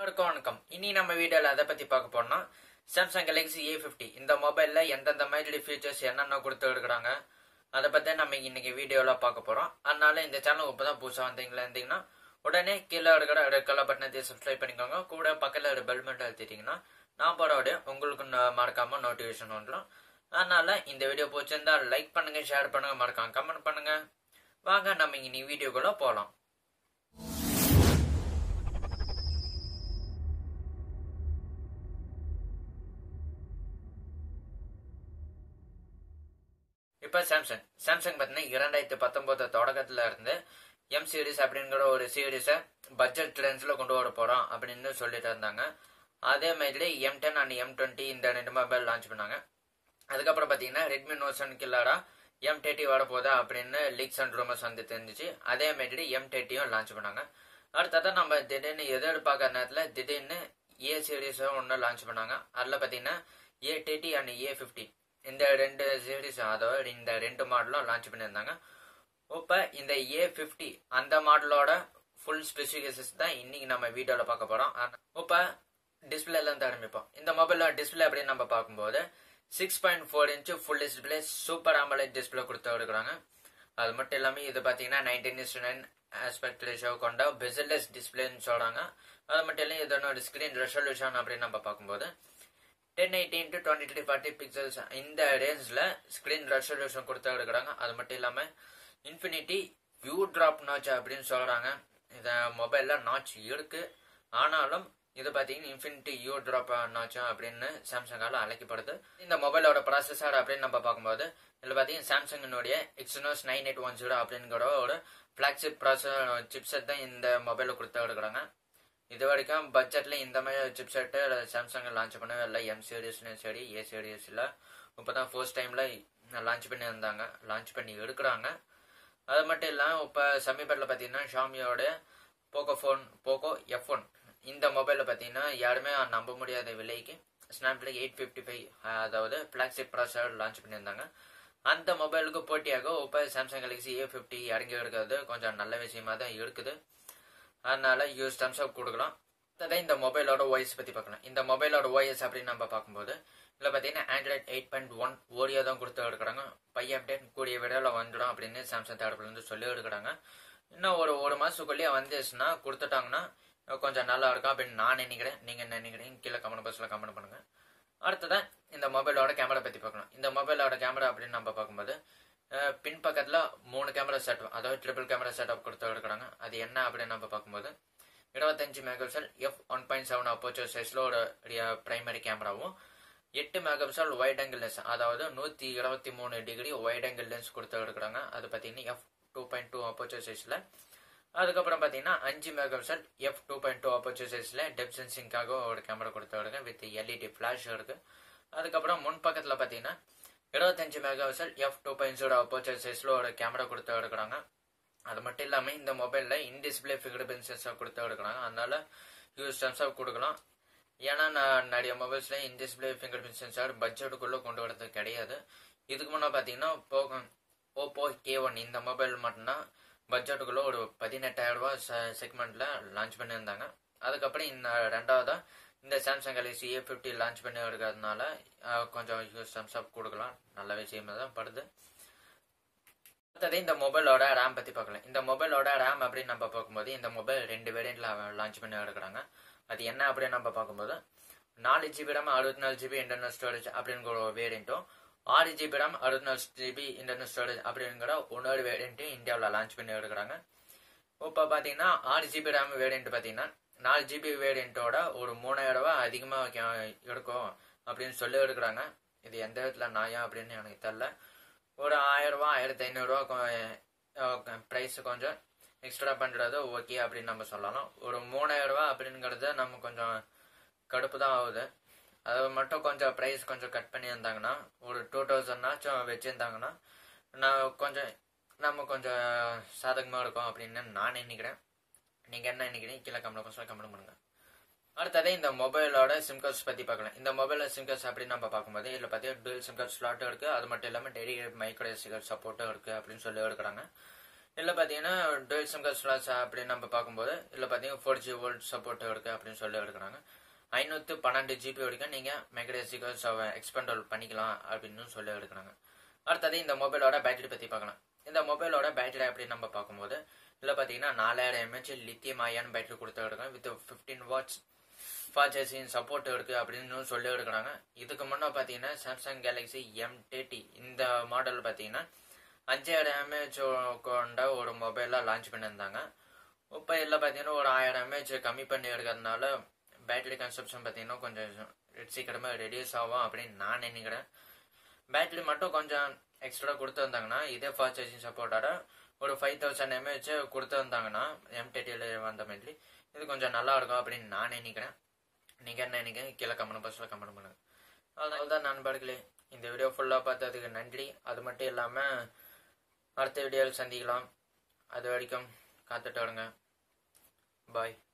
எல்லாருக்கும் வணக்கம் இனி நம்ம வீடியோல அதை பத்தி பார்க்க போறோம்னா சாம்சங் கேலக்ஸி ஏ ஃபிஃப்டி இந்த மொபைல்ல எந்தெந்த மாதிரி ஃபீச்சர்ஸ் என்னென்ன கொடுத்து இருக்கிறாங்க அதை பத்தி நம்ம இன்னைக்கு வீடியோல பார்க்க போறோம் அதனால இந்த சேனல் இப்பதான் புதுசா வந்தீங்களா இருந்தீங்கன்னா உடனே கீழே இருக்கிற ரெட் கலர் பட்டனை சப்ஸ்கிரைப் பண்ணிக்கோங்க கூட பக்கத்துல ஒரு பெல் பட்டன் அழுத்திட்டீங்கன்னா நான் போற வீடியோ உங்களுக்கு ந- மறக்காம நோட்டிபிகேஷன் வந்துடும் அதனால இந்த வீடியோ பிடிச்சிருந்தா லைக் பண்ணுங்க ஷேர் பண்ணுங்க மறக்காம கமெண்ட் பண்ணுங்க வாங்க நம்ம இனி வீடியோக்குள்ள போலாம் இப்ப சாம்சங் சாம்சங் பார்த்தீங்கன்னா இரண்டாயிரத்தி பத்தொன்பது தொடக்கத்துல இருந்து எம் சீரிஸ் அப்படிங்கிற ஒரு சீரிஸை பட்ஜெட் ரேஞ்சில் கொண்டு வர போறோம் அப்படின்னு சொல்லிட்டு இருந்தாங்க அதே மாதிரி M ten and M twenty இந்த ரெண்டு மொபைல் லான்ச் பண்ணாங்க அதுக்கப்புறம் பார்த்தீங்கன்னா ரெட்மி நோட் செவன் கில்லாரா எம் தேர்ட்டி வரப்போதா அப்படின்னு லீக்ஸ் அண்ட் ரூமர்ஸ் வந்து தெரிஞ்சிச்சு அதே மாதிரி எம் தேர்ட்டியும் லான்ச் பண்ணாங்க அடுத்ததான் நம்ம திடீர்னு எதிர்பார்க்காத நேரத்தில் திடீர்னு ஏ சீரீஸும் ஒன்று லான்ச் பண்ணாங்க அதில் பார்த்தீங்கன்னா A thirty and A fifty இந்த ரெண்டு சீரீஸ் அதாவது இந்த ரெண்டு மாடலும் லான்ச் பண்ணியிருந்தாங்க இப்போ இந்த ஏ ஃபிஃப்டி அந்த மாடலோட ஃபுல் ஸ்பெசிஃபிகேஷன்ஸ் தான் இன்னைக்கு நம்ம வீடியோவில் பார்க்க போகிறோம் இப்போ டிஸ்பிளேல இருந்து ஆரம்பிப்போம் இந்த மொபைலோட டிஸ்பிளே அப்படின்னு நம்ம பார்க்கும்போது six point four inch full display super AMOLED display கொடுத்து எடுக்கிறாங்க அது மட்டும் இல்லாமல் இது பார்த்தீங்கன்னா nineteen is nine aspect ratio கொண்ட பெசிலெஸ் டிஸ்பிளேன்னு சொல்கிறாங்க அது மட்டும் இல்லை இதனோட ஸ்க்ரீன் ரெசல்யூஷன் அப்படின்னு நம்ம பார்க்கும்போது ten eighty into twenty three forty pixels இந்த ரேஞ்சில் ஸ்க்ரீன் ரெசல்யூஷன் கொடுத்து எடுக்கிறாங்க அது மட்டும் இல்லாமல் இன்ஃபினிட்டி வியூ ட்ராப் நாச் அப்படின்னு சொல்கிறாங்க இந்த மொபைலில் நாச் இருக்கு ஆனாலும் இது பார்த்தீங்கன்னா இன்ஃபினிட்டி யூ ட்ராப் நாச்சும் அப்படின்னு சாம்சங்கால அழைக்கப்படுது இந்த மொபைலோட ப்ராசஸர் அப்படின்னு நம்ம பார்க்கும்போது இதில் பார்த்தீங்கன்னா சாம்சங்கினுடைய Exynos nine eight one zero அப்படிங்கிற ஒரு ஃப்ளாக்ஷிப் ப்ராசஸர் சிப்செட் தான் இந்த மொபைலில் கொடுத்து எடுக்கிறாங்க இது வரைக்கும் பட்ஜெட்ல இந்த மாதிரி சிப்செட்டு சாம்சங் லான்ச் பண்ணவே இல்லை எம் சீரீஸ்லையும் சரி ஏ சீரீஸில் இப்போ தான் ஃபர்ஸ்ட் டைமில் லான்ச் பண்ணி இருந்தாங்க லான்ச் பண்ணி எடுக்கிறாங்க அது மட்டும் இல்லாமல் இப்போ சமீபத்தில் பார்த்தீங்கன்னா ஷாமியோட Poco phone Poco F one இந்த மொபைலில் பார்த்தீங்கன்னா யாருமே நம்ப முடியாத விலைக்கு ஸ்னாப்டில் எயிட் ஃபிஃப்டி ஃபைவ் அதாவது ஃப்ளாக்ஷிப் ப்ராசர் லான்ச் பண்ணியிருந்தாங்க அந்த மொபைலுக்கு போட்டியாக இப்போ சாம்சங் கேலக்ஸி ஏ ஃபிஃப்டி இறங்கி எடுக்கிறது கொஞ்சம் நல்ல விஷயமா தான் இருக்குது அதனால யூஸ் தம்ஸ் அப் கொடுக்கலாம் அடுத்தது இந்த மொபைலோட ஓஎஸ் பற்றி பார்க்கலாம் இந்த மொபைலோட ஓஎஸ் அப்படின்னு நம்ம பார்க்கும்போது இதில் பார்த்தீங்கன்னா Android eight point one Oreo தான் கொடுத்து எடுக்கிறாங்க பையன் அப்டேட் கூடிய விடையில் வந்துடும் அப்படின்னு சாம்சங் தரப்புலேருந்து சொல்லி எடுக்கிறாங்க இன்னும் ஒரு ஒரு மாதத்துக்குள்ளேயே வந்துச்சுன்னா கொடுத்துட்டாங்கன்னா கொஞ்சம் நல்லா இருக்கும் அப்படின்னு நான் நினைக்கிறேன் நீங்கள் என்ன நினைக்கிறீங்க கீழே கமெண்ட் பாக்ஸில் கமெண்ட் பண்ணுங்க அடுத்ததான் இந்த மொபைலோட கேமரா பற்றி பார்க்கலாம் இந்த மொபைலோட கேமரா அப்படின்னு நம்ம பார்க்கும்போது அஹ், பின் பக்கத்தில் மூணு கேமரா செட்டப் அதாவது ட்ரிபிள் கேமரா செட்டப் கொடுத்து எடுக்கிறாங்க அது என்ன அப்படின்னு நம்ம பார்க்கும்போது இருபத்தஞ்சு megapixel F one point seven aperture சைஸில் ஒரு பிரைமரி கேமராவும் எட்டு மெகாபிக்சல் வைட் ஆங்கிள் லென்ஸ் அதாவது நூற்றி இருபத்தி மூணு டிகிரி வைட் ஆங்கிள் லென்ஸ் கொடுத்து எடுக்கிறாங்க அது பார்த்தீங்கன்னா F two point two aperture சைஸில் அதுக்கப்புறம் பார்த்தீங்கன்னா அஞ்சு megapixel F two point two aperture சைஸில் டெப் சென்சிங்காக ஒரு கேமரா கொடுத்து எடுங்க வித் எல்இடி ஃப்ளாஷ் இருக்கு அதுக்கப்புறம் முன் பக்கத்தில் பார்த்தீங்கன்னா இருபத்தஞ்சு megapixel F two point zero aperture சைஸில் ஒரு கேமரா கொடுத்து எடுக்கிறாங்க அது மட்டும் இல்லாமல் இந்த மொபைலில் in display fingerprint sensor கொடுத்து எடுக்கிறாங்க அதனால யூஸ் சென்சார் கொடுக்கலாம் ஏன்னா நான் நிறைய மொபைல்ஸில் in display fingerprint sensor பட்ஜெட்டுக்குள்ளே கொண்டு வரது கிடையாது இதுக்கு முன்னே பார்த்தீங்கன்னா போகோ ஓப்போ கே ஒன் இந்த மொபைல் மட்டும்தான் பட்ஜெட்டுக்குள்ளே ஒரு பதினெட்டாயிரம் ரூபாய் செக்மெண்ட்டில் லான்ச் பண்ணியிருந்தாங்க அதுக்கப்புறம் இந்த ரெண்டாவதா இந்த Samsung Galaxy A fifty launch பண்ணி இருக்கிறதுனால அஹ், கொஞ்சம் யூஸ் அப் கொடுக்கலாம் நல்ல விஷயமா தான் படுது அடுத்தது இந்த மொபைலோட ரேம் பற்றி பார்க்கலாம் இந்த மொபைலோட ரேம் அப்படின்னு நம்ம பார்க்கும்போது இந்த மொபைல் ரெண்டு வேரியண்ட்ல லான்ச் பண்ணி எடுக்கிறாங்க அது என்ன அப்படின்னு நம்ம பார்க்கும்போது நாலு ஜிபி ரேம் அறுபத்தி நாலு ஜிபி இன்டர்னல் ஸ்டோரேஜ் அப்படிங்கிற ஒரு வேரியண்ட்டும் ஆறு ஜிபி ரேம் அறுபத்தி நாலு ஜிபி இன்டர்னல் ஸ்டோரேஜ் அப்படிங்கிற இன்னொரு வேரியண்ட்டும் இந்தியாவில் லான்ச் பண்ணி எடுக்கிறாங்க இப்போ பார்த்தீங்கன்னா ஆறு ஜிபி ரேம் வேரியண்ட் பார்த்தீங்கன்னா நாலு ஜிபி வேரியண்ட்டோட ஒரு மூணாயிரம் ரூபாய் அதிகமாக எடுக்கும் அப்படின்னு சொல்லி எடுக்கிறாங்க இது எந்த விதத்துல நியாயம் அப்படின்னு எனக்கு தெரியல ஒரு ஆயிரம் ரூபா ஆயிரத்தி ஐநூறுரூவா ப்ரைஸ் கொஞ்சம் எக்ஸ்ட்ரா பண்ணுறது ஓகே அப்படின்னு நம்ம சொல்லலாம் ஒரு மூணாயிரம் ரூபா அப்படிங்கிறது நம்ம கொஞ்சம் கடுப்பு தான் ஆகுது அது மட்டும் கொஞ்சம் ப்ரைஸ் கொஞ்சம் கட் பண்ணியிருந்தாங்கன்னா ஒரு டூ தௌசண்ட்னாச்சும் வச்சுருந்தாங்கன்னா நான் கொஞ்சம் நம்ம கொஞ்சம் சாதகமாக இருக்கும் அப்படின்னு நான் நினைக்கிறேன் நீங்கள் என்ன நினைக்கிறீங்க கீழே கமெண்ட் பாக்ஸில் கமெண்ட் பண்ணுங்கள் அடுத்தது இந்த மொபைலோட சிம் கார்ட்ஸ் பற்றி பார்க்கலாம் இந்த மொபைலில் சிம் கார்ட்ஸ் அப்படின்னு நம்ம பார்க்கும்போது இதில் பார்த்தீங்கன்னா டுவெல் சிம் கார்ட் ஸ்லாட்டும் இருக்குது அது மட்டும் இல்லாமல் டெடிகேட் மைக்ரோ சிகர் சப்போர்ட்டும் இருக்குது அப்படின்னு சொல்லி எடுக்கிறாங்க இதில் பார்த்தீங்கன்னா டுவெல் சிம் கார்டு ஸ்லாட்ஸ் அப்படின்னு நம்ம பார்க்கும்போது இதில் பார்த்தீங்கன்னா ஃபோர் ஜி வோல்ட் சப்போர்ட் இருக்குது அப்படின்னு சொல்லி எடுக்கிறாங்க ஐநூற்று பன்னெண்டு ஜிபி வரைக்கும் நீங்கள் மெகடேசிகல்ஸ் எக்ஸ்பெண்டல் பண்ணிக்கலாம் அப்படின்னு சொல்லி எடுக்கிறாங்க அடுத்தது இந்த மொபைலோட பேட்டரி பற்றி பார்க்கலாம் இந்த மொபைலோட பேட்டரி அப்படின்னு நம்ம பார்க்கும்போது இதில் பார்த்தீங்கன்னா நாலாயிரம் எம்ஹெச் லித்தியம் அயான் பேட்டரி கொடுத்து எடுக்கிறோம் with fifteen watts fast charging support இருக்கு அப்படின்னு சொல்லி எடுக்கிறாங்க இதுக்கு முன்னே பார்த்தீங்கன்னா சாம்சங் கேலக்ஸி எம் தேர்ட்டி இந்த மாடல் பார்த்தீங்கன்னா அஞ்சாயிரம் எம்ஏஹெச் கொண்ட ஒரு மொபைலாக லான்ச் பண்ணியிருந்தாங்க இப்போ இதில் பார்த்தீங்கன்னா ஒரு ஆயிரம் எம்ஏஹெச் கம்மி பண்ணி எடுக்கிறதுனால பேட்டரி கன்சப்ஷன் பார்த்தீங்கன்னா கொஞ்சம் சீக்கிரமாக ரெடியூஸ் ஆகும் அப்படின்னு நான் நினைக்கிறேன் பேட்டரி மட்டும் கொஞ்சம் எக்ஸ்ட்ரா கொடுத்துருந்தாங்கன்னா இதே ஃபாஸ்ட் சார்ஜிங் சப்போர்ட்டோட ஒரு ஃபைவ் தௌசண்ட் எம்ஏஹெச் கொடுத்துருந்தாங்கன்னா எம் தேர்ட்டியில் வந்த மாதிரி இது கொஞ்சம் நல்லா இருக்கும் அப்படின்னு நான் நினைக்கிறேன் நீங்கள் என்ன நினைக்கிறீங்க கீழே கமெண்ட் பாக்ஸில் கமெண்ட் பண்ணுங்க அவ்வளோதான் நண்பர்களே இந்த வீடியோ ஃபுல்லாக பார்த்ததுக்கு நன்றி அது மட்டும் இல்லாமல் அடுத்த வீடியோவில் சந்திக்கலாம் அது வரைக்கும் காத்துட்டு வருங்க பாய்